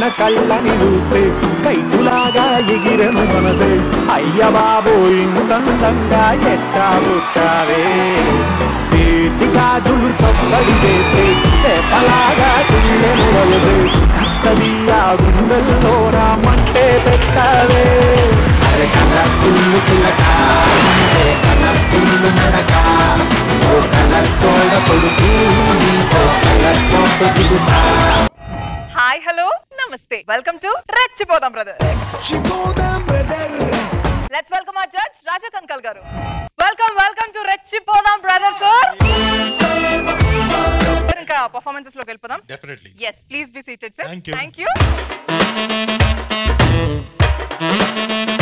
కళ్ళని చూస్తే కైటులాగా ఎగిరెను మనసే అయ్య బాబో ఇంతందంగా ఎట్టా పుట్టావే చేతి గాజులు సప్పడి చేస్తే చేపలాగా తుల్లెను వయసే కస్తది ఆ గుండెల్లో రామంటే పెట్టావే అరే కలర్ఫుల్ చిలక అరే కలర్ఫుల్ నడక ఓ కలర్ సోడ కొడుకు నీతో కలర్ ఫోటో దిగుతా hi hello namaste welcome to Rechipodam brother let's welcome our judge Raja Kanakal garu welcome welcome to Rechipodam brother sir ఇంకా పర్ఫార్మెన్సెస్ లోకి వెళ్ళిపోదాం definitely yes please be seated sir Thank you. Thank you